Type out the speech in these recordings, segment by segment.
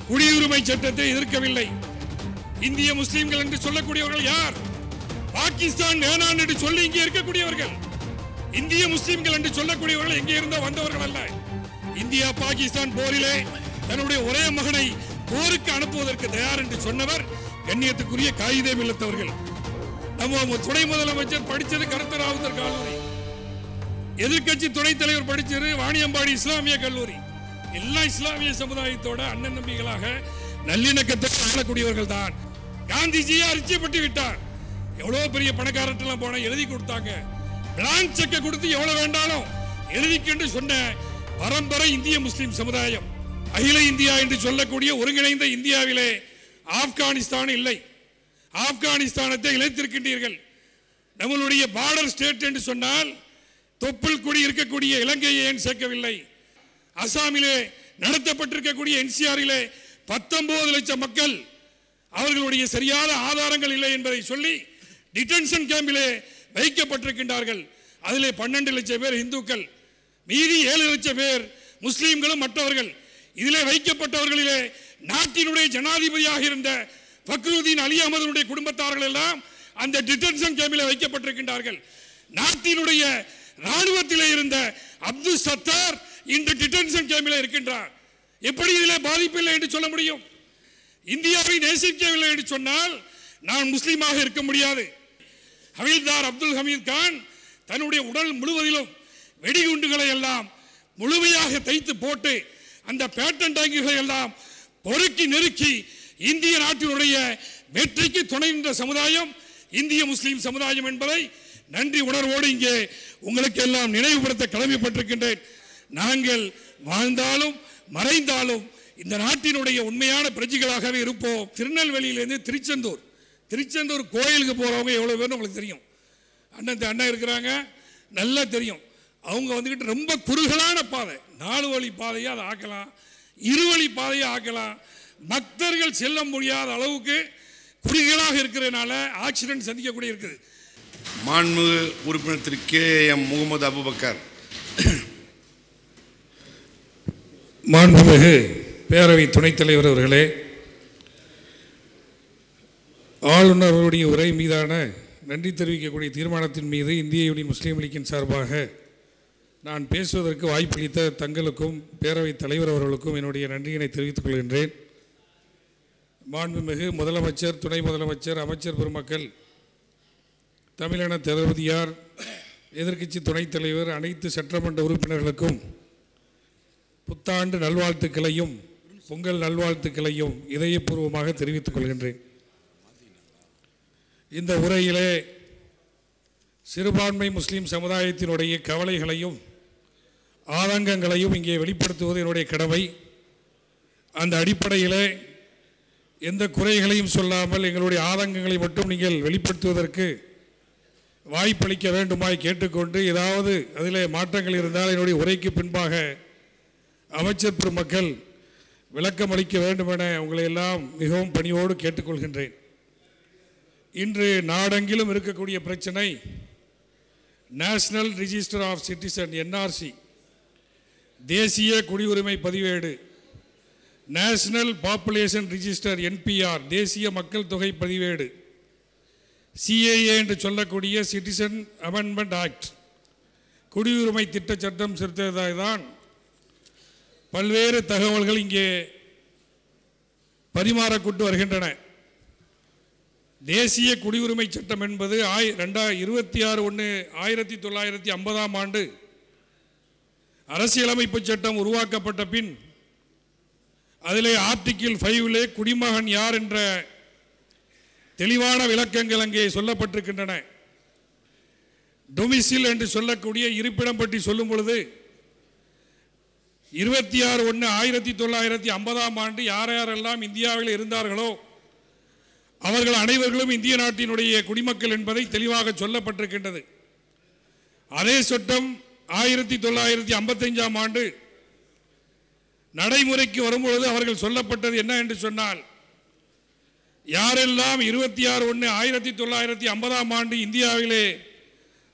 குடியுரிமை சட்டத்தை எதிர்க்கவில்லை இந்திய முஸ்லிம்கள் என்று சொல்லக்கூடியவர்கள் யார் பாகிஸ்தான் வேணான் என்று சொல்லி இங்கே இருக்கக்கூடியவர்கள் இந்திய முஸ்லிம்கள் என்று சொல்லக்கூடியவர்கள் எங்கே இருந்தோ வந்தவர்கள் அல்ல இந்தியா பாகிஸ்தான் போரிலே தன்னுடைய ஒரே மகனை போருக்கு அனுப்புவதற்கு தயார் என்று சொன்னவர் கண்ணியத்துக்குரிய காகிதம் இல்லத்தவர்கள் நம்ம துணை முதலமைச்சர் படிச்சது கருத்தராவுதர் கல்லூரி எதிர்க்கட்சி துணைத் தலைவர் படிச்சது வாணியம்பாடி இஸ்லாமிய கல்லூரி எல்லா இஸ்லாமிய சமுதாயத்தோட அண்ணன் தம்பிகளாக நல்லிணக்கத்தை வாழக்கூடியவர்கள் தான் காந்திஜியை அரிச்சப்பட்டு விட்டார் எவ்வளவு பெரிய பணக்காரட்டெல்லாம் போன எழுதி கொடுத்தாங்க பிளாங்க் செக்கை கொடுத்து எவ்வளவு வேண்டாலும் எழுதிக்கென்று சொன்ன பரம்பரை இந்திய முஸ்லிம் சமுதாயம் அகில இந்தியா என்று சொல்லக்கூடிய ஒருங்கிணைந்த இந்தியாவிலே ஆப்கானிஸ்தான் இல்லை ஆப்கானிஸ்தானத்தை இழைத்திருக்கின்றீர்கள் நம்மளுடைய பார்டர் ஸ்டேட் என்று சொன்னால் தொப்புள் குடி இருக்கக்கூடிய இலங்கையை ஏன் சேர்க்கவில்லை அசாமிலே நடத்தப்பட்டிருக்கக்கூடிய என்சிஆரிலே பத்தொன்பது லட்சம் மக்கள் அவர்களுடைய சரியான ஆதாரங்கள் இல்லை என்பதை சொல்லி டிடென்ஷன் கேம்பிலே வைக்கப்பட்டிருக்கின்றார்கள் அதிலே பன்னெண்டு லட்சம் பேர் இந்துக்கள் மீதி ஏழு லட்சம் பேர் முஸ்லீம்களும் மற்றவர்கள் இதிலே வைக்கப்பட்டவர்களிலே நாட்டினுடைய ஜனாதிபதியாக இருந்த ஃபக்ருதீன் அலி அகமதுடைய குடும்பத்தார்கள் எல்லாம் அந்த டிடென்ஷன் கேம்பில் வைக்கப்பட்டிருக்கின்றார்கள் நாட்டினுடைய ராணுவத்திலே இருந்த அப்துல் சத்தார் இன்று டிடென்ஷன் கேம்பில் இருக்கின்றார் எப்படி இதிலே பாதிப்பில்லை என்று சொல்ல முடியும் இந்தியாவை நேசிக்கவில்லை என்று சொன்னால் நான் முஸ்லீமாக இருக்க முடியாது ஹவீல்தார் அப்துல் ஹமீத் கான் தன்னுடைய உடல் முழுவதிலும் வெடிகுண்டுகளை எல்லாம் முழுமையாக தைத்து போட்டு அந்த பேட்டன் டேங்குகளை எல்லாம் பொறுக்கி நெருக்கி இந்திய நாட்டினுடைய வெற்றிக்கு துணை நின்ற சமுதாயம் இந்திய முஸ்லீம் சமுதாயம் என்பதை நன்றி உணர்வோடு இங்கே உங்களுக்கு எல்லாம் நினைவுபடுத்த கடமைப்பட்டிருக்கின்றேன் நாங்கள் வாழ்ந்தாலும் மறைந்தாலும் இந்த நாட்டினுடைய உண்மையான பிரஜைகளாகவே இருப்போம் திருநெல்வேலியிலேருந்து திருச்செந்தூர் திருச்செந்தூர் கோயிலுக்கு போகிறவங்க எவ்வளோ பேர்னு உங்களுக்கு தெரியும் அண்ணன் அண்ணன் இருக்கிறாங்க நல்லா தெரியும் அவங்க வந்துக்கிட்டு ரொம்ப குறுகலான பாதை நாலு வழி பாதையை அதை ஆக்கலாம் இருவழி பாதையை ஆக்கலாம் பக்தர்கள் செல்ல முடியாத அளவுக்கு குறுகலாக இருக்கிறதுனால ஆக்சிடென்ட் சந்திக்கக்கூடிய இருக்குது மாண்புமிகு உறுப்பினர் திரு கே எம் முகமது அபுபக்கர் மாண்புமிகு பேரவை துணைத் தலைவர் அவர்களே ஆளுநர் அவருடைய உரை மீதான நன்றி தெரிவிக்கக்கூடிய தீர்மானத்தின் மீது இந்திய யூனியன் முஸ்லீம் லீக்கின் சார்பாக நான் பேசுவதற்கு வாய்ப்பளித்த தங்களுக்கும் பேரவைத் தலைவர் அவர்களுக்கும் என்னுடைய நன்றியினை தெரிவித்துக் கொள்கின்றேன் மாண்புமிகு முதலமைச்சர் துணை முதலமைச்சர் அமைச்சர் பெருமக்கள் தமிழின தளபதியார் எதிர்க்கட்சி துணைத் தலைவர் அனைத்து சட்டமன்ற உறுப்பினர்களுக்கும் புத்தாண்டு நல்வாழ்த்துக்களையும் பொங்கல் நல்வாழ்த்துக்களையும் இதயபூர்வமாக தெரிவித்துக் கொள்கின்றேன் இந்த உரையிலே சிறுபான்மை முஸ்லிம் சமுதாயத்தினுடைய கவலைகளையும் ஆதங்கங்களையும் இங்கே வெளிப்படுத்துவது என்னுடைய கடமை அந்த அடிப்படையிலே எந்த குறைகளையும் சொல்லாமல் எங்களுடைய ஆதங்கங்களை மட்டும் நீங்கள் வெளிப்படுத்துவதற்கு வாய்ப்பளிக்க வேண்டுமாய் கேட்டுக்கொண்டு ஏதாவது அதிலே மாற்றங்கள் இருந்தால் என்னுடைய உரைக்கு பின்பாக அமைச்சர் பெருமக்கள் விளக்கம் அளிக்க வேண்டும் என உங்களை எல்லாம் மிகவும் பணியோடு கேட்டுக்கொள்கின்றேன் இன்று நாடெங்கிலும் இருக்கக்கூடிய பிரச்சனை national register of citizen NRC தேசிய குடியுரிமை பதிவேடு நேஷனல் பாப்புலேஷன் ரிஜிஸ்டர் என்பிஆர் தேசிய மக்கள் தொகை பதிவேடு சிஏஏ என்று சொல்லக்கூடிய சிட்டிசன் அமெண்ட்மெண்ட் ஆக்ட் குடியுரிமை திட்ட சட்டம் சிறுத்ததாக தான் பல்வேறு தகவல்கள் இங்கே பரிமாறப்பட்டு வருகின்றன தேசிய குடியுரிமை சட்டம் என்பது ஆய் ரெண்டா இருபத்தி ஆறு ஒன்று ஆயிரத்தி தொள்ளாயிரத்தி ஐம்பதாம் ஆண்டு அரசியலமைப்பு சட்டம் உருவாக்கப்பட்ட பின் அதிலே ஆர்டிகிள் ஃபைவ்லே குடிமகன் யார் என்ற தெளிவான விளக்கங்கள் அங்கே சொல்லப்பட்டிருக்கின்றன டொமிசில் என்று சொல்லக்கூடிய இருப்பிடம் பற்றி சொல்லும் பொழுது இருபத்தி ஆறு ஒன்று ஆயிரத்தி தொள்ளாயிரத்தி ஐம்பதாம் ஆண்டு யார் யாரெல்லாம் இந்தியாவில் இருந்தார்களோ அவர்கள் அனைவர்களும் இந்திய நாட்டினுடைய குடிமக்கள் என்பதை தெளிவாக சொல்லப்பட்டிருக்கின்றது அதே சட்டம் ஆயிரத்தி தொள்ளாயிரத்தி ஐம்பத்தைந்தாம் ஆண்டு நடைமுறைக்கு வரும்பொழுது அவர்கள் சொல்லப்பட்டது என்ன என்று சொன்னால் யாரெல்லாம் இருபத்தி ஆறு ஒன்று ஆயிரத்தி தொள்ளாயிரத்தி ஐம்பதாம் ஆண்டு இந்தியாவிலே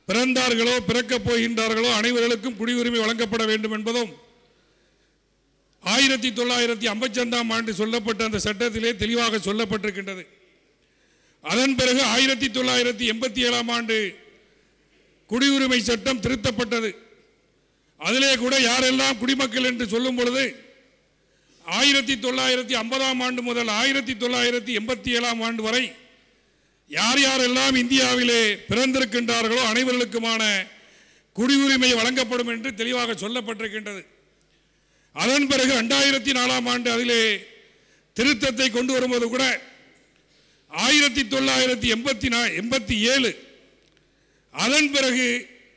பிறந்தார்களோ பிறக்கப் போகின்றார்களோ அனைவர்களுக்கும் குடியுரிமை வழங்கப்பட வேண்டும் என்பதும் ஆயிரத்தி தொள்ளாயிரத்தி ஐம்பத்தஞ்சாம் ஆண்டு சொல்லப்பட்ட அந்த சட்டத்திலே தெளிவாக சொல்லப்பட்டிருக்கின்றது அதன் பிறகு ஆயிரத்தி தொள்ளாயிரத்தி எண்பத்தி ஏழாம் ஆண்டு குடியுரிமை சட்டம் திருத்தப்பட்டது அதிலே கூட யாரெல்லாம் குடிமக்கள் என்று சொல்லும் பொழுது ஆயிரத்தி தொள்ளாயிரத்தி ஐம்பதாம் ஆண்டு முதல் ஆயிரத்தி தொள்ளாயிரத்தி எண்பத்தி ஏழாம் ஆண்டு வரை யார் யாரெல்லாம் இந்தியாவிலே பிறந்திருக்கின்றார்களோ அனைவர்களுக்குமான குடியுரிமை வழங்கப்படும் என்று தெளிவாக சொல்லப்பட்டிருக்கின்றது அதன் பிறகு ரெண்டாயிரத்தி நாலாம் ஆண்டு அதிலே திருத்தத்தை கொண்டு வரும்போது கூட ஆயிரத்தி தொள்ளாயிரத்தி எண்பத்தி நா எண்பத்தி ஏழு அதன் பிறகு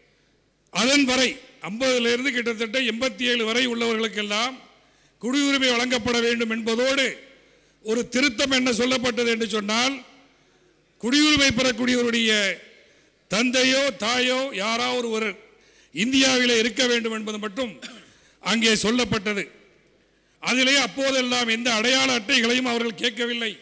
அதன் வரை ஐம்பதுலேருந்து கிட்டத்தட்ட எண்பத்தி ஏழு வரை உள்ளவர்களுக்கெல்லாம் குடியுரிமை வழங்கப்பட வேண்டும் என்பதோடு ஒரு திருத்தம் என்ன சொல்லப்பட்டது என்று சொன்னால் குடியுரிமை பெறக்கூடியவருடைய தந்தையோ தாயோ யாராவது ஒரு இந்தியாவிலே இருக்க வேண்டும் என்பது மட்டும் அங்கே சொல்லப்பட்டது அதிலே அப்போதெல்லாம் எந்த அடையாள அட்டைகளையும் அவர்கள் கேட்கவில்லை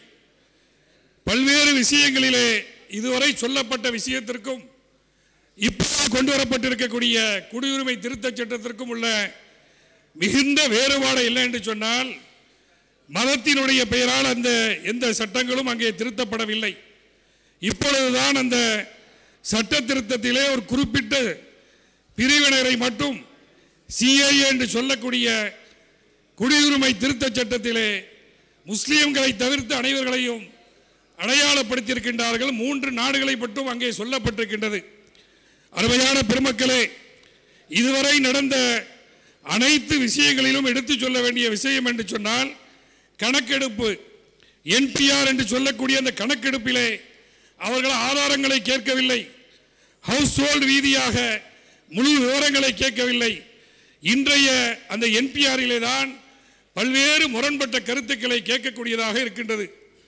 பல்வேறு விஷயங்களிலே இதுவரை சொல்லப்பட்ட விஷயத்திற்கும் இப்போது கொண்டு வரப்பட்டிருக்கக்கூடிய குடியுரிமை திருத்தச் சட்டத்திற்கும் உள்ள மிகுந்த வேறுபாடு இல்லை என்று சொன்னால் மதத்தினுடைய பெயரால் அந்த எந்த சட்டங்களும் அங்கே திருத்தப்படவில்லை இப்பொழுதுதான் அந்த சட்ட திருத்தத்திலே ஒரு குறிப்பிட்ட பிரிவினரை மட்டும் சிஐஏ என்று சொல்லக்கூடிய குடியுரிமை திருத்தச் சட்டத்திலே முஸ்லிம்களை தவிர்த்து அனைவர்களையும் அடையாளப்படுத்தியிருக்கின்றார்கள் மூன்று நாடுகளை மட்டும் அங்கே சொல்லப்பட்டிருக்கின்றது அருமையான பெருமக்களே இதுவரை நடந்த அனைத்து விஷயங்களிலும் எடுத்துச் சொல்ல வேண்டிய விஷயம் என்று சொன்னால் கணக்கெடுப்பு என்பிஆர் என்று சொல்லக்கூடிய அந்த கணக்கெடுப்பிலே அவர்கள் ஆதாரங்களை கேட்கவில்லை ஹவுஸ் ஹோல்டு ரீதியாக முழு விவரங்களை கேட்கவில்லை இன்றைய அந்த என்பிஆரிலே தான் பல்வேறு முரண்பட்ட கருத்துக்களை கேட்கக்கூடியதாக இருக்கின்றது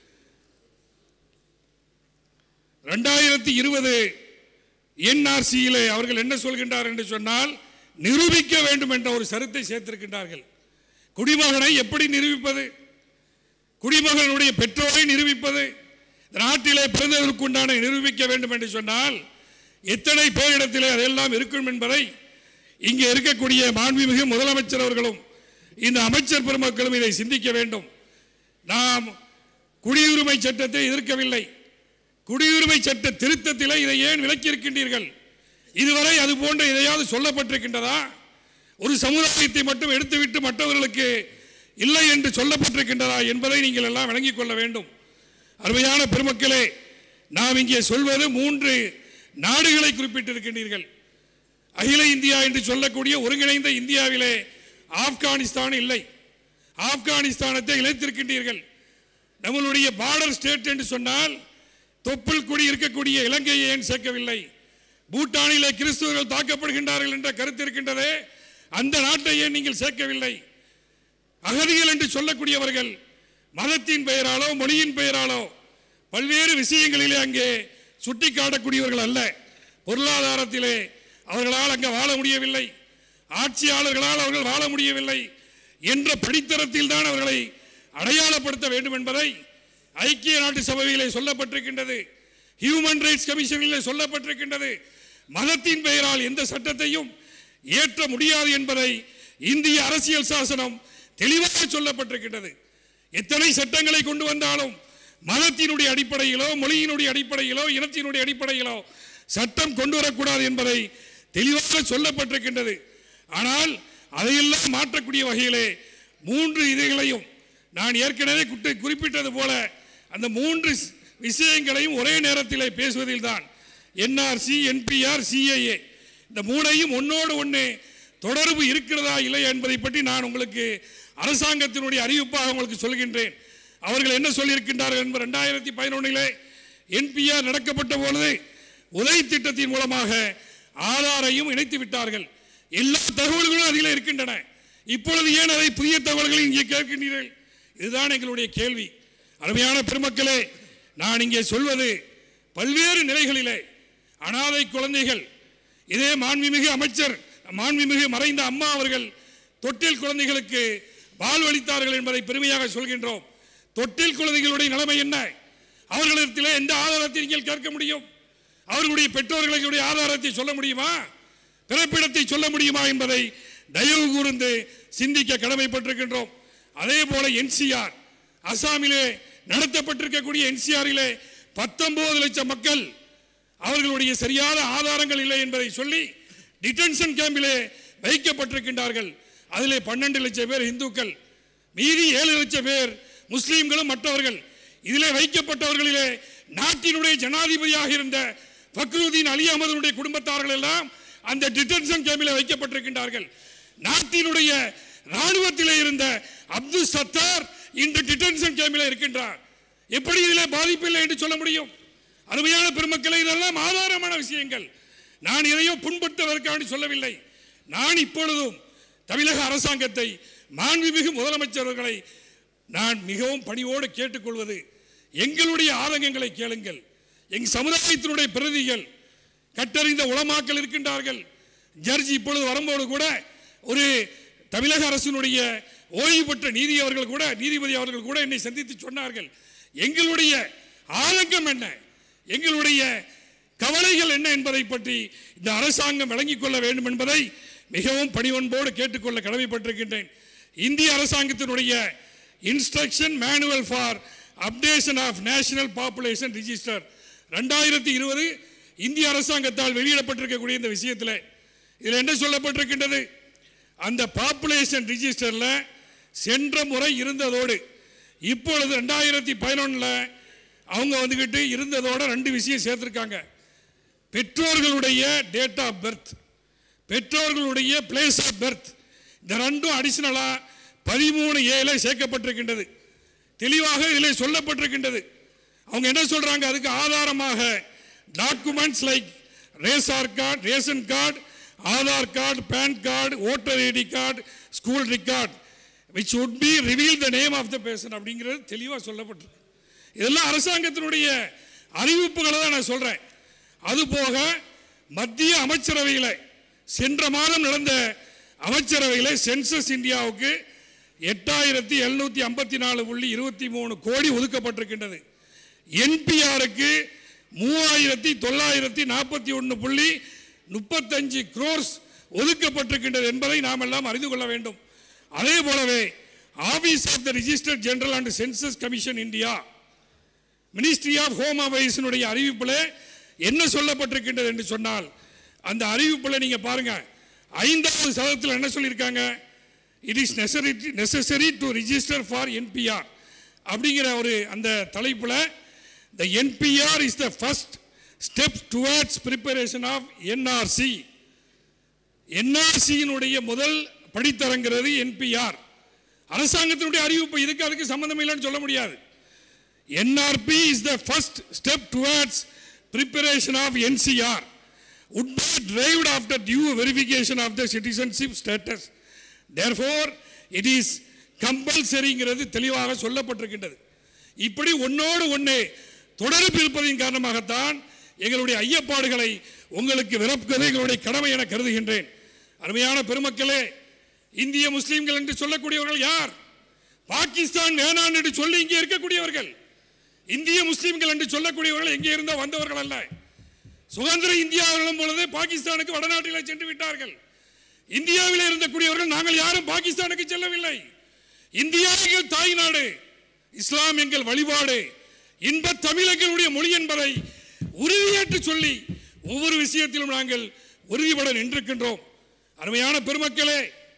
ரெண்டாயிரத்தி இருபது என்ஆர்சியிலே அவர்கள் என்ன சொல்கின்றார் என்று சொன்னால் நிரூபிக்க வேண்டும் என்ற ஒரு சருத்தை சேர்த்திருக்கின்றார்கள் குடிமகனை எப்படி நிரூபிப்பது குடிமகனுடைய பெற்றோரை நிரூபிப்பது இந்த நாட்டிலே பிறந்தவர்களுக்குண்டான நிரூபிக்க வேண்டும் என்று சொன்னால் எத்தனை பேரிடத்திலே அதெல்லாம் இருக்கும் என்பதை இங்கே இருக்கக்கூடிய மாண்புமிகு முதலமைச்சர் அவர்களும் இந்த அமைச்சர் பெருமக்களும் இதை சிந்திக்க வேண்டும் நாம் குடியுரிமை சட்டத்தை எதிர்க்கவில்லை குடியுரிமை சட்ட திருத்தத்திலே இதை ஏன் விலக்கி இருக்கின்றீர்கள் இதுவரை அது போன்ற எதையாவது சொல்லப்பட்டிருக்கின்றதா ஒரு சமுதாயத்தை மட்டும் எடுத்துவிட்டு மற்றவர்களுக்கு இல்லை என்று சொல்லப்பட்டிருக்கின்றதா என்பதை நீங்கள் எல்லாம் விளங்கிக் கொள்ள வேண்டும் அருமையான பெருமக்களே நாம் இங்கே சொல்வது மூன்று நாடுகளை குறிப்பிட்டிருக்கின்றீர்கள் அகில இந்தியா என்று சொல்லக்கூடிய ஒருங்கிணைந்த இந்தியாவிலே ஆப்கானிஸ்தான் இல்லை ஆப்கானிஸ்தானத்தை இணைத்திருக்கின்றீர்கள் நம்மளுடைய பார்டர் ஸ்டேட் என்று சொன்னால் தொப்புள் குடி இருக்கக்கூடிய இலங்கையை ஏன் சேர்க்கவில்லை பூட்டானிலே கிறிஸ்துவர்கள் தாக்கப்படுகின்றார்கள் என்ற கருத்து இருக்கின்றதே அந்த நாட்டை ஏன் நீங்கள் சேர்க்கவில்லை அகதிகள் என்று சொல்லக்கூடியவர்கள் மதத்தின் பெயராலோ மொழியின் பெயராலோ பல்வேறு விஷயங்களிலே அங்கே சுட்டிக்காட்டக்கூடியவர்கள் அல்ல பொருளாதாரத்திலே அவர்களால் அங்கே வாழ முடியவில்லை ஆட்சியாளர்களால் அவர்கள் வாழ முடியவில்லை என்ற படித்தரத்தில் தான் அவர்களை அடையாளப்படுத்த வேண்டும் என்பதை ஐக்கிய நாட்டு சபையிலே சொல்லப்பட்டிருக்கின்றது ஹியூமன் ரைட்ஸ் கமிஷனிலே சொல்லப்பட்டிருக்கின்றது மதத்தின் பெயரால் எந்த சட்டத்தையும் ஏற்ற முடியாது என்பதை இந்திய அரசியல் சாசனம் தெளிவாக சொல்லப்பட்டிருக்கின்றது எத்தனை சட்டங்களை கொண்டு வந்தாலும் மதத்தினுடைய அடிப்படையிலோ மொழியினுடைய அடிப்படையிலோ இனத்தினுடைய அடிப்படையிலோ சட்டம் கொண்டு வரக்கூடாது என்பதை தெளிவாக சொல்லப்பட்டிருக்கின்றது ஆனால் அதையெல்லாம் மாற்றக்கூடிய வகையிலே மூன்று இதுகளையும் நான் ஏற்கனவே குட்டு- குறிப்பிட்டது போல அந்த மூன்று ஸ்- விஷயங்களையும் ஒரே நேரத்திலே பேசுவதில் தான் என்ஆர்சி என்பிஆர் சிஐஏ இந்த மூணையும் ஒன்னோடு ஒன்று தொடர்பு இருக்கிறதா இல்லையா என்பதை பற்றி நான் உங்களுக்கு அரசாங்கத்தினுடைய அறிவிப்பாக உங்களுக்கு சொல்கின்றேன் அவர்கள் என்ன சொல்லியிருக்கின்றார்கள் என்பது ரெண்டாயிரத்தி பதினொன்றிலே என்பிஆர் நடக்கப்பட்ட பொழுது உதவி திட்டத்தின் மூலமாக ஆதாரையும் இணைத்து விட்டார்கள் எல்லா தகவல்களும் அதில் இருக்கின்றன இப்பொழுது ஏன் அதை புதிய தகவல்களை இங்கே கேட்கின்றீர்கள் இதுதான் எங்களுடைய கேள்வி அருமையான பெருமக்களே நான் இங்கே சொல்வது பல்வேறு நிலைகளிலே அனாதை குழந்தைகள் இதே மாண்புமிகு அமைச்சர் மாண்புமிகு மறைந்த அம்மா அவர்கள் தொட்டில் குழந்தைகளுக்கு வாழ்வளித்தார்கள் என்பதை பெருமையாக சொல்கின்றோம் தொட்டில் குழந்தைகளுடைய நிலைமை என்ன அவர்களிடத்திலே எந்த ஆதாரத்தை நீங்கள் கேட்க முடியும் அவர்களுடைய பெற்றோர்களுடைய ஆதாரத்தை சொல்ல முடியுமா பிறப்பிடத்தை சொல்ல முடியுமா என்பதை தயவு கூர்ந்து சிந்திக்க கடமைப்பட்டிருக்கின்றோம் அதே போல என்சிஆர் அசாமிலே நடத்தப்பட்டிருக்கக்கூடிய என்சிஆரிலே பத்தொன்பது லட்சம் மக்கள் அவர்களுடைய சரியான ஆதாரங்கள் இல்லை என்பதை சொல்லி டிடென்ஷன் கேம்பிலே வைக்கப்பட்டிருக்கின்றார்கள் அதிலே பன்னெண்டு லட்சம் பேர் இந்துக்கள் மீதி ஏழு லட்சம் பேர் முஸ்லீம்களும் மற்றவர்கள் இதிலே வைக்கப்பட்டவர்களிலே நாட்டினுடைய ஜனாதிபதியாக இருந்த ஃபக்ருதீன் அலி அகமதுடைய குடும்பத்தார்கள் எல்லாம் அந்த டிடென்ஷன் கேம்பில் வைக்கப்பட்டிருக்கின்றார்கள் நாட்டினுடைய ராணுவத்திலே இருந்த அப்துல் சத்தார் இன்று டிடென்ஷன் கேம்பில் இருக்கின்றார் எப்படி இதிலே பாதிப்பில்லை என்று சொல்ல முடியும் அருமையான பெருமக்களை இதெல்லாம் ஆதாரமான விஷயங்கள் நான் இதையோ புண்படுத்துவதற்காக சொல்லவில்லை நான் இப்பொழுதும் தமிழக அரசாங்கத்தை மாண்புமிகு முதலமைச்சர்களை நான் மிகவும் பணிவோடு கேட்டுக்கொள்வது எங்களுடைய ஆதங்கங்களை கேளுங்கள் எங் சமுதாயத்தினுடைய பிரதிகள் கட்டறிந்த உளமாக்கல் இருக்கின்றார்கள் ஜட்ஜ் இப்பொழுது வரும்போது கூட ஒரு தமிழக அரசினுடைய ஓய்வு பெற்ற நீதி அவர்கள் கூட நீதிபதி அவர்கள் கூட என்னை சந்தித்து சொன்னார்கள் எங்களுடைய ஆதங்கம் என்ன எங்களுடைய கவலைகள் என்ன என்பதை பற்றி இந்த அரசாங்கம் விளங்கிக் கொள்ள வேண்டும் என்பதை மிகவும் பணிவன்போடு கேட்டுக்கொள்ள கடமைப்பட்டிருக்கின்றேன் இந்திய அரசாங்கத்தினுடைய instruction manual for updation of national population register ரெண்டாயிரத்தி இருபது இந்திய அரசாங்கத்தால் வெளியிடப்பட்டிருக்கக்கூடிய இந்த விஷயத்தில் இதில் என்ன சொல்லப்பட்டிருக்கின்றது அந்த பாப்புலேஷன் ரிஜிஸ்டரில் சென்ற முறை இருந்ததோடு இப்பொழுது ரெண்டாயிரத்தி பதினொன்றில் அவங்க வந்துக்கிட்டு இருந்ததோட ரெண்டு விஷயம் சேர்த்துருக்காங்க பெற்றோர்களுடைய டேட் ஆஃப் பர்த் பெற்றோர்களுடைய பிளேஸ் ஆஃப் பர்த் இந்த ரெண்டும் அடிஷனலாக பதிமூணு ஏல சேர்க்கப்பட்டிருக்கின்றது தெளிவாக இதில் சொல்லப்பட்டிருக்கின்றது அவங்க என்ன சொல்றாங்க அதுக்கு ஆதாரமாக டாக்குமெண்ட்ஸ் லைக் ரேசார் card ration card Aadhaar card PAN card voter ID card school record which would be reveal the name of the person அப்படிங்கிறது தெளிவாக சொல்லப்பட்டிருக்கு இதெல்லாம் அரசாங்கத்தினுடைய அறிவிப்புகளை தான் நான் சொல்கிறேன் அதுபோக மத்திய அமைச்சரவையில் சென்ற மாதம் நடந்த அமைச்சரவையில் சென்சஸ் இந்தியாவுக்கு எட்டாயிரத்தி எழுநூற்றி ஐம்பத்தி நாலு புள்ளி இருபத்தி மூணு கோடி ஒதுக்கப்பட்டிருக்கின்றது என்பிஆருக்கு மூவாயிரத்தி தொள்ளாயிரத்தி நாற்பத்தி ஒன்று புள்ளி முப்பத்தஞ்சு குரோர்ஸ் ஒதுக்கப்பட்டிருக்கின்றது என்பதை நாம் எல்லாம் அறிந்து கொள்ள வேண்டும் அதே போலவே office of the register general and census commission India ministry of home அஃபேர்ஸினுடைய அறிவிப்பில் என்ன சொல்லப்பட்டிருக்கின்றது என்று சொன்னால் அந்த அறிவிப்பில் நீங்கள் பாருங்க ஐந்தாவது சதத்தில் என்ன சொல்லியிருக்காங்க it is necessary necessary to register for NPR அப்படிங்கிற ஒரு அந்த தலைப்பில் the NPR is the first step towards preparation of NRC என்ஆர்சியினுடைய முதல் படித்தரங்கிறது என்பிஆர் அரசாங்கத்தினுடைய அறிவிப்பு இதுக்கு அதுக்கு சம்பந்தம் இல்லைன்னு சொல்ல முடியாது NRP is the first step towards preparation of NCR would be derived after due verification of the citizenship status. Therefore, it is கம்பல்சரிங்கிறது தெளிவாக சொல்லப்பட்டிருக்கின்றது இப்படி ஒன்னோடு ஒன்று தொடர்பு இருப்பதின் காரணமாகத்தான் எங்களுடைய ஐயப்பாடுகளை உங்களுக்கு விரப்புவதை எங்களுடைய கடமை என கருதுகின்றேன் அருமையான பெருமக்களே இந்திய முஸ்லீம்கள் என்று சொல்லக்கூடியவர்கள் யார் பாகிஸ்தான் வேணான் என்று சொல்லி இங்கே இருக்கக்கூடியவர்கள் இந்திய முஸ்லீம்கள் என்று சொல்லக்கூடியவர்கள் எங்கே இருந்தோ வந்தவர்கள் அல்ல சுதந்திர இந்தியாவிலும் பொழுது பாகிஸ்தானுக்கு வடநாட்டில் சென்று விட்டார்கள் இந்தியாவில் இருந்தக்கூடியவர்கள் நாங்கள் யாரும் பாகிஸ்தானுக்கு செல்லவில்லை இந்தியா எங்கள் தாய் நாடு இஸ்லாம் எங்கள் வழிபாடு இன்ப தமிழ் எங்களுடைய மொழி என்பதை உறுதியேற்று சொல்லி ஒவ்வொரு விஷயத்திலும் நாங்கள் உறுதிபட நின்றிருக்கின்றோம் அருமையான பெருமக்களே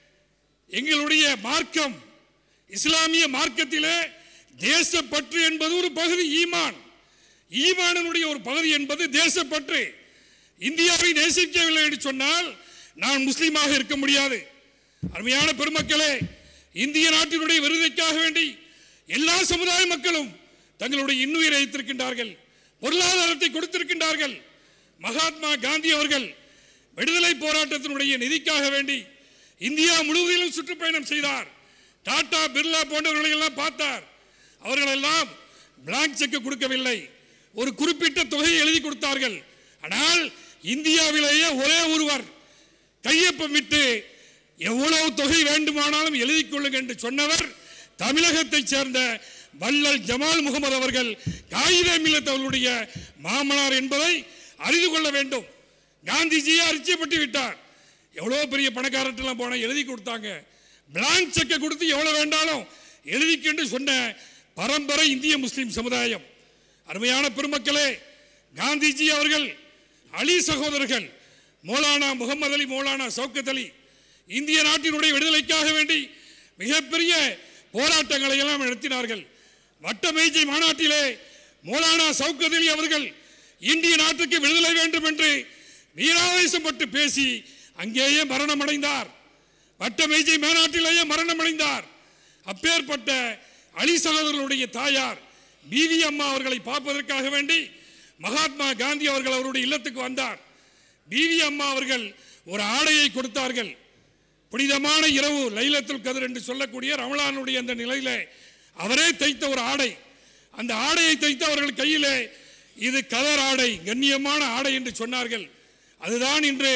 எங்களுடைய மார்க்கம் இஸ்லாமிய மார்க்கத்திலே தேசப்பற்று என்பது ஒரு பகுதி ஈமான் ஈமானினுடைய ஒரு பகுதி என்பது தேசப்பற்று இந்தியாவை நேசிக்கவில்லை என்று சொன்னால் நான் முஸ்லீமாக இருக்க முடியாது அருமையான பெருமக்களே இந்திய நாட்டினுடைய விருதைக்காக வேண்டி எல்லா சமுதாய மக்களும் தங்களுடைய இன்னுயிரை வைத்திருக்கின்றார்கள் பொருளாதாரத்தை கொடுத்திருக்கின்றார்கள் மகாத்மா காந்தி அவர்கள் விடுதலை போராட்டத்தினுடைய நிதிக்காக வேண்டி இந்தியா முழுவதிலும் சுற்றுப்பயணம் செய்தார் டாடா பிர்லா போன்றவர்களை எல்லாம் பார்த்தார் அவர்களெல்லாம் பிளாங்க் செக் கொடுக்கவில்லை ஒரு குறிப்பிட்ட தொகையை எழுதி கொடுத்தார்கள் ஆனால் இந்தியாவிலேயே ஒரே ஒருவர் கையொப்பமிட்டு எவ்வளவு தொகை வேண்டுமானாலும் எழுதிக் கொள்ளுங்க என்று சொன்னவர் தமிழகத்தைச் சேர்ந்த வள்ளல் ஜமால் முகமது அவர்கள் காகித மில்லத் அவர்களுடைய மாமனார் என்பதை அறிந்து கொள்ள வேண்டும் காந்திஜியை அரிச்சப்பட்டு விட்டார் எவ்வளோ பெரிய பணக்காரட்டெல்லாம் போனால் எழுதி கொடுத்தாங்க பிளாங்க் செக்கை கொடுத்து எவ்வளோ வேண்டாலும் எழுதிக்கன்னு சொன்ன பரம்பரை இந்திய முஸ்லீம் சமுதாயம் அருமையான பெருமக்களே காந்திஜி அவர்கள் அலி சகோதரர்கள் மௌலானா முகமது அலி மௌலானா சௌக்கத் அலி இந்திய நாட்டினுடைய விடுதலைக்காக வேண்டி மிகப்பெரிய போராட்டங்களை எல்லாம் நடத்தினார்கள் வட்ட மேஜை மாநாட்டிலே மௌலானா சௌக்கத் அலி அவர்கள் இந்திய நாட்டுக்கு விடுதலை வேண்டும் என்று வீராவேசப்பட்டு பேசி அங்கேயே மரணம் அடைந்தார் வட்ட மேஜை மாநாட்டிலேயே மரணம் அடைந்தார் அப்பேற்பட்ட அலி சகோதரர்களுடைய தாயார் பிவி அம்மா அவர்களை பார்ப்பதற்காக வேண்டி மகாத்மா காந்தி அவர்கள் அவருடைய இல்லத்துக்கு வந்தார் பிவி அம்மா அவர்கள் ஒரு ஆடையை கொடுத்தார்கள் புனிதமான இரவு லைலத்துல் கதிர் என்று சொல்லக்கூடிய ரமலானுடைய அந்த நிலையில அவரே தைத்த ஒரு ஆடை அந்த ஆடையை தைத்த அவர்கள் கையிலே இது கதர் ஆடை கண்ணியமான ஆடை என்று சொன்னார்கள் அதுதான் இன்று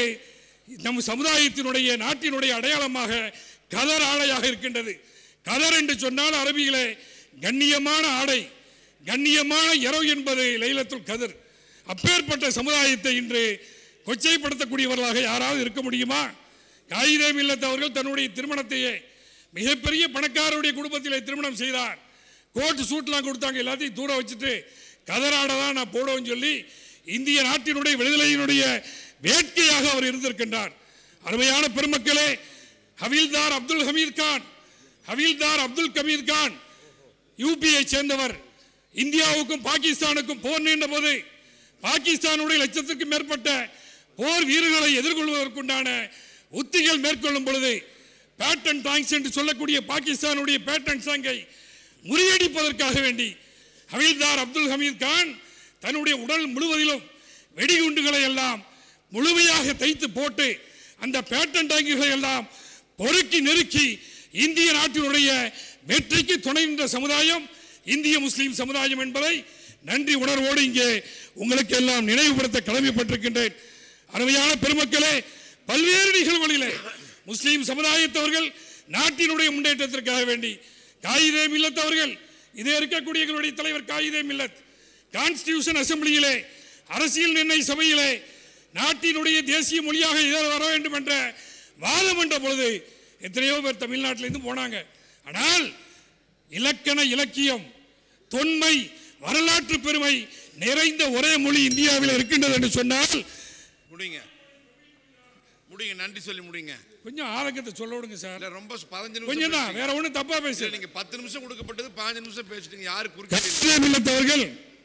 நம் சமுதாயத்தினுடைய நாட்டினுடைய அடையாளமாக கதர் ஆடையாக இருக்கின்றது கதர் என்று சொன்னால் அரபியிலே கண்ணியமான ஆடை கண்ணியமான இரவு என்பது லைலத்துல் கதிர் அப்பேற்பட்ட சமுதாயத்தை இன்று கொச்சைப்படுத்தக்கூடியவர்களாக யாராவது இருக்க முடியுமா காயிதே மில்லத் அவர்கள் தன்னுடைய திருமணத்தையே மிகப்பெரிய பணக்காரருடைய குடும்பத்திலே திருமணம் செய்தார் கோட் சூட்லாம் கொடுத்தாங்க எல்லாத்தையும் தூர வச்சுட்டு கதராட தான் நான் போடுவேன்னு சொல்லி இந்திய நாட்டினுடைய விடுதலையினுடைய வேட்கையாக அவர் இருந்திருக்கின்றார் அருமையான பெருமக்களே ஹவீல்தார் அப்துல் ஹமீத் கான் ஹவீல்தார் அப்துல் கமீர் கான் யூபியை சேர்ந்தவர் இந்தியாவுக்கும் பாகிஸ்தானுக்கும் போர் நீண்ட போது பாகிஸ்தானுடைய லட்சத்துக்கும் மேற்பட்ட போர் வீரர்களை எதிர்கொள்வதற்குண்டான உத்திகள் மேற்கொள்ளும் பொழுது பேட்டன் டாங்ஸ் என்று சொல்லக்கூடிய பாகிஸ்தானுடைய பேட்டன் சாங்கை முறியடிப்பதற்காக வேண்டி ஹவீல்தார் அப்துல் ஹமீத் கான் தன்னுடைய உடல் முழுவதிலும் வெடிகுண்டுகளை எல்லாம் முழுமையாக தைத்து போட்டு அந்த பேட்டன் டாங்குகளை எல்லாம் பொறுக்கி நெருக்கி இந்திய நாட்டினுடைய வெற்றிக்கு துணை நின்ற சமுதாயம் இந்திய முஸ்லீம் சமுதாயம் என்பதை நன்றி உணர்வோடு இங்கே உங்களுக்கு எல்லாம் நினைவுபடுத்த கடமைப்பட்டிருக்கின்றேன் அருமையான பெருமக்களே பல்வேறு நிகழ்வுகளிலே முஸ்லீம் சமுதாயத்தவர்கள் நாட்டினுடைய முன்னேற்றத்திற்காக வேண்டி காயிதே மில்லத் அவர்கள் இதே இருக்கக்கூடிய எங்களுடைய தலைவர் காயிதே மில்லத் கான்ஸ்டிடியூஷன் அசம்பிளியிலே அரசியல் நிர்ணய சபையிலே நாட்டினுடைய தேசிய மொழியாக இதை வர வேண்டும் என்ற வாதம் என்ற பொழுது எத்தனையோ பேர் தமிழ்நாட்டிலிருந்து போனாங்க ஆனால் இலக்கண இலக்கியம் தொன்மை வரலாற்று பெருமை நிறைந்த ஒரே மொழி இந்தியாவில் இருக்கின்றது என்று சொன்னால் முடிங்க முடிங்க நன்றி சொல்லி முடிங்க கொஞ்சம் ஆரோக்கியத்தை சொல்ல விடுங்க சார் இல்ல ரொம்ப பதினஞ்சு கொஞ்சம் நிமிஷம் தான் வேற ஒன்றும் தப்பா பேசுறீங்க. பேசல நீங்க பத்து நிமிஷம் கொடுக்கப்பட்டது பாஞ்சு நிமிஷம் பேசிட்டீங்க யாரு குறுக்கிட்டு கஸ்தூரி மில்லத் அவர்கள்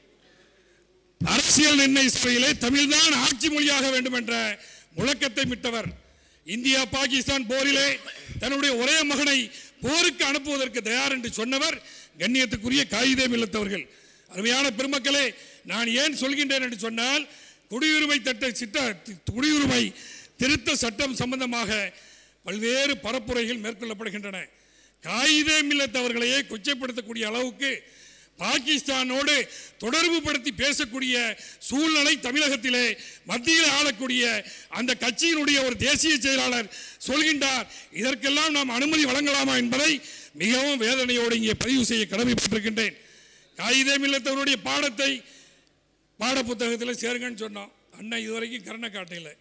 அரசியல் நிர்ணய சபையிலே தமிழ்தான் ஆட்சி மொழியாக வேண்டும் என்ற முழக்கத்தை மிட்டவர் இந்தியா பாகிஸ்தான் போரிலே தன்னுடைய ஒரே மகனை போருக்கு அனுப்புவதற்கு தயார் என்று சொன்னவர் கண்ணியத்துக்குரிய காகிதே மில்லத்தவர்கள் அருமையான பெருமக்களே நான் ஏன் சொல்கின்றேன் என்று சொன்னால் குடியுரிமை தட்ட சிட்ட குடியுரிமை திருத்த சட்டம் சம்பந்தமாக பல்வேறு பரப்புரைகள் மேற்கொள்ளப்படுகின்றன காயிதே மில்லத் அவர்களையே கொச்சைப்படுத்தக்கூடிய அளவுக்கு பாகிஸ்தானோடு தொடர்பு படுத்தி பேசக்கூடிய சூழ்நிலை தமிழகத்திலே மத்தியில் ஆளக்கூடிய அந்த கட்சியினுடைய ஒரு தேசிய செயலாளர் சொல்கின்றார் இதற்கெல்லாம் நாம் அனுமதி வழங்கலாமா என்பதை மிகவும் வேதனையோடு இங்கே பதிவு செய்ய கடமைப்பட்டிருக்கின்றேன் காயிதே மில்லத்தவருடைய பாடத்தை பாடப்புத்தகத்தில் சேருங்கன்னு சொன்னோம் அண்ணன் இதுவரைக்கும் கருணை காட்டையில்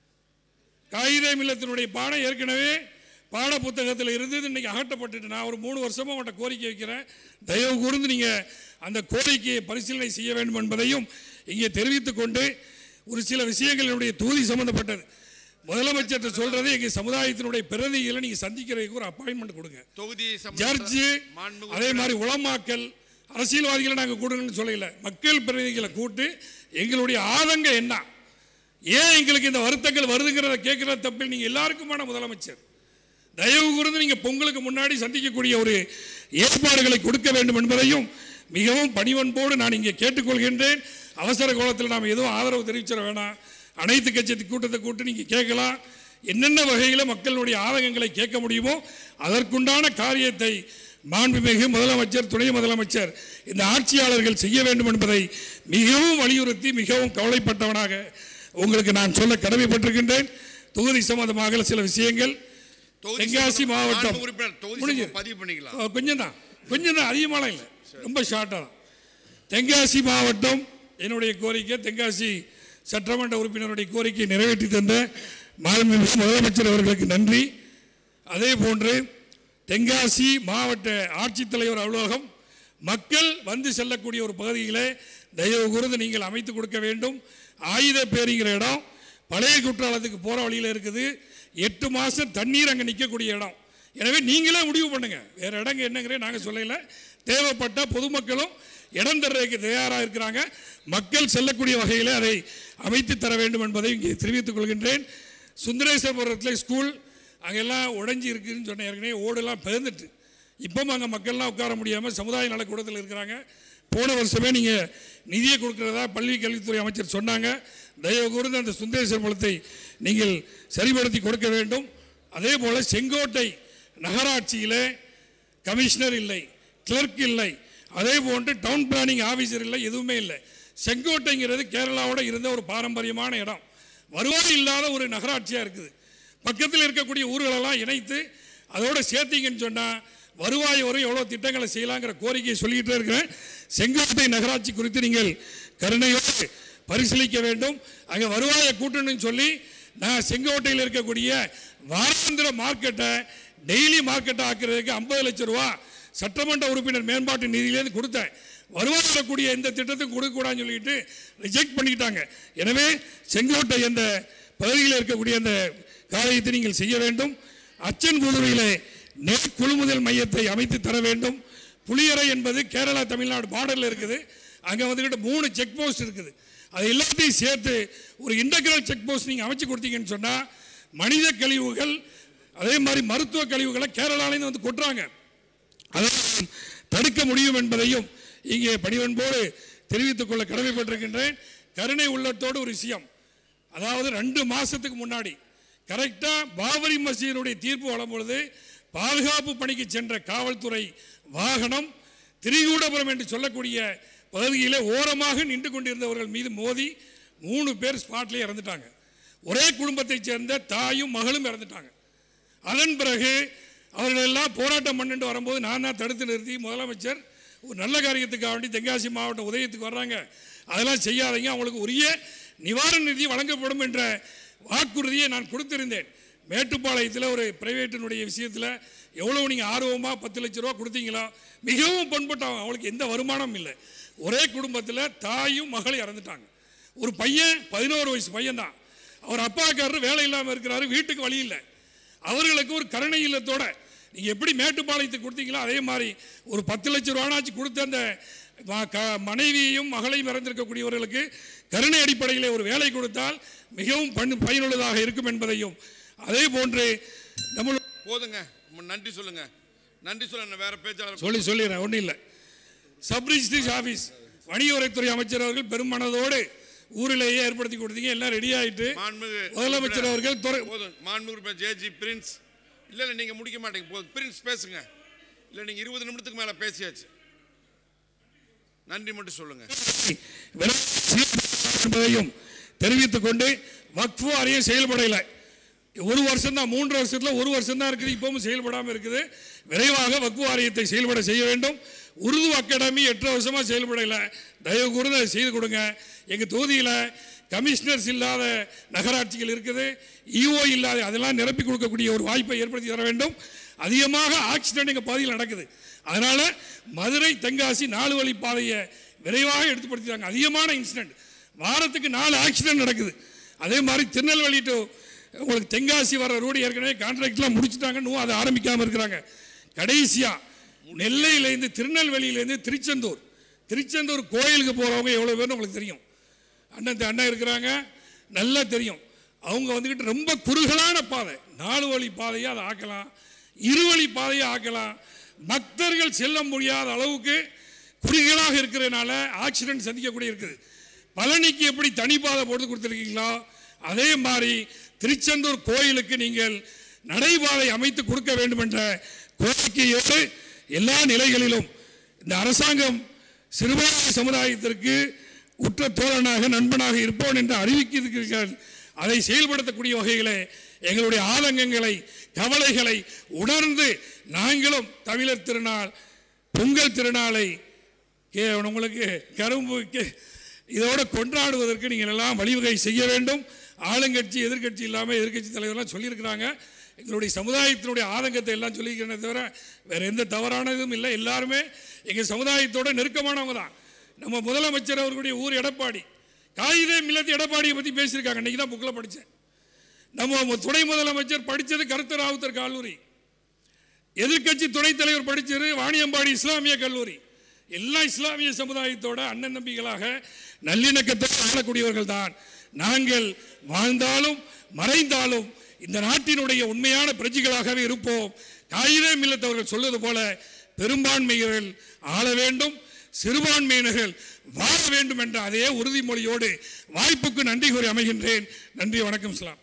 காகிதே மில்லத்தினுடைய பாடம் ஏற்கனவே பாட புத்தகத்தில் இருந்தது இன்னைக்கு அகற்றப்பட்டுட்டு நான் ஒரு மூணு வருஷமா உங்கள்கிட்ட கோரிக்கை வைக்கிறேன் தயவு கூர்ந்து நீங்கள் அந்த கோரிக்கையை பரிசீலனை செய்ய வேண்டும் என்பதையும் இங்கே தெரிவித்துக் கொண்டு ஒரு சில விஷயங்கள் என்னுடைய தொகுதி சம்பந்தப்பட்டது முதலமைச்சர்கிட்ட சொல்றது எங்கள் சமுதாயத்தினுடைய பிரதிகளை நீங்கள் சந்திக்கிறதுக்கு ஒரு அப்பாயின்மெண்ட் கொடுங்க தொகுதி ஜட்ஜு மாண்புமிகு அதே மாதிரி உளமாக்கல் அரசியல்வாதிகளை நாங்கள் கூடுங்கன்னு சொல்லல மக்கள் பிரதிநிதிகளை கூட்டு எங்களுடைய ஆதங்கம் என்ன ஏன் எங்களுக்கு இந்த வருத்தங்கள் வருதுங்கிறத கேட்கிற தப்பில் நீங்கள் எல்லாருக்குமான முதலமைச்சர் தயவு கூர்ந்து நீங்கள் பொங்கலுக்கு முன்னாடி சந்திக்கக்கூடிய ஒரு ஏற்பாடுகளை கொடுக்க வேண்டும் என்பதையும் மிகவும் பணிவன்போடு நான் இங்கே கேட்டுக்கொள்கின்றேன் அவசர கோலத்தில் நாம் எதுவும் ஆதரவு தெரிவிச்சிட வேணாம் அனைத்து கட்சி கூட்டத்தை கூட்டு நீங்கள் கேட்கலாம் என்னென்ன வகையில் மக்களுடைய ஆதங்கங்களை கேட்க முடியுமோ அதற்குண்டான காரியத்தை மாண்புமிகு முதலமைச்சர் துணை முதலமைச்சர் இந்த ஆட்சியாளர்கள் செய்ய வேண்டும் என்பதை மிகவும் வலியுறுத்தி மிகவும் கவலைப்பட்டவனாக உங்களுக்கு நான் சொல்ல கடமைப்பட்டிருக்கின்றேன் தொகுதி சம்பந்தமாக சில விஷயங்கள் தொகுதி தென்காசி சம்பந்தமா- மாவட்டம். மாண்பு உறுப்பினர் தொகுதி முடிஞ்சது. சம்பந்தமா பதிவு பண்ணிக்கலாம் அஹ், கொஞ்சம் தான் கொஞ்சம் தான் அதிகமாலாம் இல்லை ரொம்ப ஷார்ட்டாக தான் தென்காசி மாவட்டம் என்னுடைய கோரிக்கை தென்காசி சட்டமன்ற உறுப்பினருடைய கோரிக்கையை நிறைவேற்றி தந்த மாண்புமிகு முதலமைச்சர் அவர்களுக்கு நன்றி அதே போன்று தென்காசி மாவட்ட ஆட்சித்தலைவர் அலுவலகம் மக்கள் வந்து செல்லக்கூடிய ஒரு பகுதியிலே தயவு கூர்ந்து நீங்கள் அமைத்து கொடுக்க வேண்டும் ஆயுத பேரிங்கிற இடம் பழைய குற்றாலத்துக்கு போகிற வழியில் இருக்குது எட்டு மாதம் தண்ணீர் அங்கே நிற்கக்கூடிய இடம் எனவே நீங்களே முடிவு பண்ணுங்க வேற இடங்க என்னங்கிறே நாங்கள் சொல்லல தேவைப்பட்ட பொதுமக்களும் இடம் தர்றதுக்கு தயாராக இருக்கிறாங்க மக்கள் செல்லக்கூடிய வகையில் அதை அமைத்து தர வேண்டும் என்பதை இங்கே தெரிவித்துக் கொள்கின்றேன் சுந்தரேஸ்வரபுரத்தில் ஸ்கூல் அங்கெல்லாம் உடைஞ்சி இருக்குன்னு சொன்ன ஏற்கனவே ஓடெல்லாம் பிறந்துட்டு இப்பவும் அங்கே மக்கள்லாம் உட்கார முடியாமல் சமுதாய நலக்கூடத்தில் இருக்கிறாங்க போன வருஷமே நீங்கள் நிதியை கொடுக்கிறதா பள்ளி கல்வித்துறை அமைச்சர் சொன்னாங்க தயவு கூர்ந்து அந்த சுந்தரேஸ்வரபுரத்தை நீங்கள் சரிப்படுத்தி கொடுக்க வேண்டும் அதே போல் செங்கோட்டை நகராட்சியிலே கமிஷனர் இல்லை கிளர்க் இல்லை அதே போன்று டவுன் பிளானிங் ஆஃபீஸர் இல்லை எதுவுமே இல்லை செங்கோட்டைங்கிறது கேரளாவோட இருந்த ஒரு பாரம்பரியமான இடம் வருவாய் இல்லாத ஒரு நகராட்சியாக இருக்குது பக்கத்தில் இருக்கக்கூடிய ஊர்களெல்லாம் இணைத்து அதோட சேர்த்தீங்கன்னு சொன்னால் வருவாய் வரும் எவ்வளோ திட்டங்களை செய்யலாங்கிற கோரிக்கையை சொல்லிக்கிட்டே இருக்கிறேன் செங்கோட்டை நகராட்சி குறித்து நீங்கள் கருணையோடு பரிசீலிக்க வேண்டும் அங்கே வருவாயை கூட்டணும்னு சொல்லி நான் செங்கோட்டையில் இருக்கக்கூடிய வாராந்திர மார்க்கெட்டை டெய்லி மார்க்கெட்டை ஆக்குறதுக்கு ஐம்பது லட்சம் ரூபா சட்டமன்ற உறுப்பினர் மேம்பாட்டு நிதியிலேருந்து கொடுத்தேன் வருவாய் வரக்கூடிய எந்த திட்டத்துக்கும் கொடுக்கக்கூடாதுன்னு சொல்லிட்டு ரிஜெக்ட் பண்ணிக்கிட்டாங்க எனவே செங்கோட்டை என்ற பகுதியில் இருக்கக்கூடிய அந்த காரியத்தை நீங்கள் செய்ய வேண்டும் அச்சன் புதுவையிலே நெல் கொள்முதல் மையத்தை அமைத்து தர வேண்டும் புளியரை என்பது கேரளா தமிழ்நாடு பார்டரில் இருக்குது அங்கே வந்துக்கிட்டு மூணு செக் போஸ்ட் இருக்குது அது எல்லாத்தையும் சேர்த்து ஒரு இன்டகிரல் செக் போஸ்ட் நீங்கள் அமைச்சு கொடுத்தீங்கன்னு சொன்னால் மனித கழிவுகள் அதே மாதிரி மருத்துவ கழிவுகளை கேரளாலேருந்து வந்து கொட்டுறாங்க அதை தடுக்க முடியும் என்பதையும் இங்கே பணிவன்போடு தெரிவித்துக் கொள்ள கடமைப்பட்டிருக்கின்றேன் கருணை உள்ளத்தோடு ஒரு விஷயம் அதாவது ரெண்டு மாசத்துக்கு முன்னாடி கரெக்டா பாபரி மசீனுடைய தீர்ப்பு வரும்பொழுது பாதுகாப்பு பணிக்கு சென்ற காவல்துறை வாகனம் திரிகூடபுரம் என்று சொல்லக்கூடிய பகுதியிலே ஓரமாக நின்று கொண்டிருந்தவர்கள் மீது மோதி மூணு பேர் ஸ்பாட்லேயே இறந்துட்டாங்க ஒரே குடும்பத்தைச் சேர்ந்த தாயும் மகளும் இறந்துட்டாங்க அதன் பிறகு அவர்கள் எல்லாம் போராட்டம் பண்ணிட்டு வரும்போது நான் தான் தடுத்து நிறுத்தி முதலமைச்சர் ஒரு நல்ல காரியத்துக்காக வேண்டி தென்காசி மாவட்டம் உதயத்துக்கு வர்றாங்க அதெல்லாம் செய்யாதீங்க அவங்களுக்கு உரிய நிவாரண நிதி வழங்கப்படும் என்ற வாக்குறுதியை நான் கொடுத்திருந்தேன் மேட்டுப்பாளையத்தில் ஒரு பிரைவேட்டினுடைய விஷயத்தில் எவ்வளோ நீங்கள் ஆர்வமாக பத்து லட்ச ரூபா கொடுத்தீங்களோ மிகவும் பண்பட்டவங்க அவங்களுக்கு எந்த வருமானமும் இல்லை ஒரே குடும்பத்தில் தாயும் மகளும் இறந்துட்டாங்க ஒரு பையன் பதினோரு வயசு பையன் தான் அவர் அப்பாக்காரர் வேலை இல்லாமல் இருக்கிறாரு வீட்டுக்கு வழி இல்லை அவர்களுக்கு ஒரு கருணை இல்லத்தோட நீங்கள் எப்படி மேட்டுப்பாளையத்துக்கு கொடுத்தீங்களோ அதே மாதிரி ஒரு பத்து லட்சம் ரூபானாச்சு கொடுத்த அந்த ம- க- மனைவியையும் மகளையும் இறந்திருக்கக்கூடியவர்களுக்கு கருணை அடிப்படையில் ஒரு வேலை கொடுத்தால் மிகவும் பண் பயனுள்ளதாக இருக்கும் என்பதையும் அதே போன்று நம்ம போதுங்க உம் நன்றி சொல்லுங்க நன்றி சொல்லுங்க வேற பேச்சாளர் சொல்லி சொல்லிடுறேன் ஒன்றும் இல்லை சப் ரிஜிஸ்ட்ரிஸ் ஆஃபீஸ் வணிகவரித்துறை அமைச்சர் அவர்கள் பெருமனதோடு ஊரிலேயே ஏற்படுத்தி கொடுத்தீங்க எல்லாம் ரெடி ஆயிட்டு மாண்புமிகு முதலமைச்சர் அவர்கள் துறை போதும் மாண்புமிகு ஜேஜி பிரின்ஸ் இல்ல இல்ல நீங்க முடிக்க மாட்டீங்க போதும் பிரின்ஸ் பேசுங்க இல்ல நீங்க இருபது நிமிடத்துக்கு மேல பேசியாச்சு நன்றி மட்டும் சொல்லுங்க என்பதையும் தெரிவித்துக் கொண்டு வக்ஃபு வாரியம் செயல்படல ஒரு வருஷம் தான் மூன்று வருஷத்துல ஒரு வருஷம் தான் இருக்குது இப்பவும் செயல்படாமல் இருக்குது விரைவாக வக்ஃபு வாரியத்தை செயல்பட செய்ய வேண்டும் உருது அகாடமி எட்டு வருஷமா செயல்படல தயவு கூர்ந்து அதை செய்து கொடுங்க எங்க தொகுதியில் கமிஷனர்ஸ் இல்லாத நகராட்சிகள் இருக்குது இஓ இல்லாத அதெல்லாம் நிரப்பி கொடுக்கக்கூடிய ஒரு வாய்ப்பை ஏற்படுத்தி தர வேண்டும் அதிகமாக ஆக்சிடென்ட் எங்கள் பகுதியில் நடக்குது அதனால மதுரை தென்காசி நாலு வழி பாதையை விரைவாக எடுத்துப்படுத்திட்டாங்க அதிகமான இன்சிடென்ட் வாரத்துக்கு நாலு ஆக்சிடென்ட் நடக்குது அதே மாதிரி திருநெல்வேலி டு உங்களுக்கு தென்காசி வர ரோடு ஏற்கனவே கான்ட்ராக்ட்லாம் முடிச்சுட்டாங்க இன்னும் அதை ஆரம்பிக்காமல் இருக்கிறாங்க கடைசியாக நெல்லையிலேருந்து திருநெல்வேலியிலேருந்து திருச்செந்தூர் திருச்செந்தூர் கோயிலுக்கு போகிறவங்க எவ்வளோ பேர்னு உங்களுக்கு தெரியும் அண்ணன் அண்ணன் இருக்கிறாங்க நல்லா தெரியும் அவங்க வந்துக்கிட்டு ரொம்ப குறுகலான பாதை நாலு வழி பாதையை அதை ஆக்கலாம் இருவழி பாதையை ஆக்கலாம் பக்தர்கள் செல்ல முடியாத அளவுக்கு குறுகலாக இருக்கிறதுனால ஆக்சிடென்ட் சந்திக்கக்கூடிய இருக்குது பழனிக்கு எப்படி தனிப்பாதை போட்டு கொடுத்துருக்கீங்களோ அதே மாதிரி திருச்செந்தூர் கோயிலுக்கு நீங்கள் நடைபாதை அமைத்து கொடுக்க வேண்டும் என்ற கோரிக்கையோடு எல்லா நிலைகளிலும் இந்த அரசாங்கம் சிறுபான்மை சமுதாயத்திற்கு உற்ற தோழனாக நண்பனாக இருப்போன் என்று அறிவிக்கிறீர்கள் அதை செயல்படுத்தக்கூடிய வகையில் எங்களுடைய ஆதங்கங்களை கவலைகளை உணர்ந்து நாங்களும் தமிழர் திருநாள் பொங்கல் திருநாளை கே- உங்களுக்கு கரும்பு கே- இதோட கொண்டாடுவதற்கு நீங்கள் எல்லாம் வழிவகை செய்ய வேண்டும் ஆளுங்கட்சி எதிர்க்கட்சி இல்லாமல் எதிர்க்கட்சி தலைவர்லாம் சொல்லியிருக்கிறாங்க எங்களுடைய சமுதாயத்தினுடைய ஆதங்கத்தை எல்லாம் சொல்லிக்கிறேனே தவிர வேற எந்த தவறானதும் இல்லை எல்லாருமே எங்கள் சமுதாயத்தோட நெருக்கமானவங்க தான் நம்ம முதலமைச்சர் அவர்களுடைய ஊர் எடப்பாடி காகிதே மில்லத்து எடப்பாடியை பற்றி பேசியிருக்காங்க இன்னைக்கு தான் புக்கில் படித்தேன் நம்ம துணை முதலமைச்சர் படித்தது கருத்தர் ராவுத்தர் கல்லூரி எதிர்க்கட்சி துணைத் தலைவர் படித்தது வாணியம்பாடி இஸ்லாமிய கல்லூரி எல்லா இஸ்லாமிய சமுதாயத்தோட அண்ணன் தம்பிகளாக நல்லிணக்கத்தை வாழக்கூடியவர்கள் தான் நாங்கள் வாழ்ந்தாலும் மறைந்தாலும் இந்த நாட்டினுடைய உண்மையான பிரஜைகளாகவே இருப்போம் காயிதே மில்லத்தவர்கள் சொல்வது போல பெரும்பான்மையினர்கள் ஆள வேண்டும் சிறுபான்மையினர்கள் வாழ வேண்டும் என்ற அதே உறுதிமொழியோடு வாய்ப்புக்கு நன்றி கூறி அமைகின்றேன் நன்றி வணக்கம் இஸ்லாம்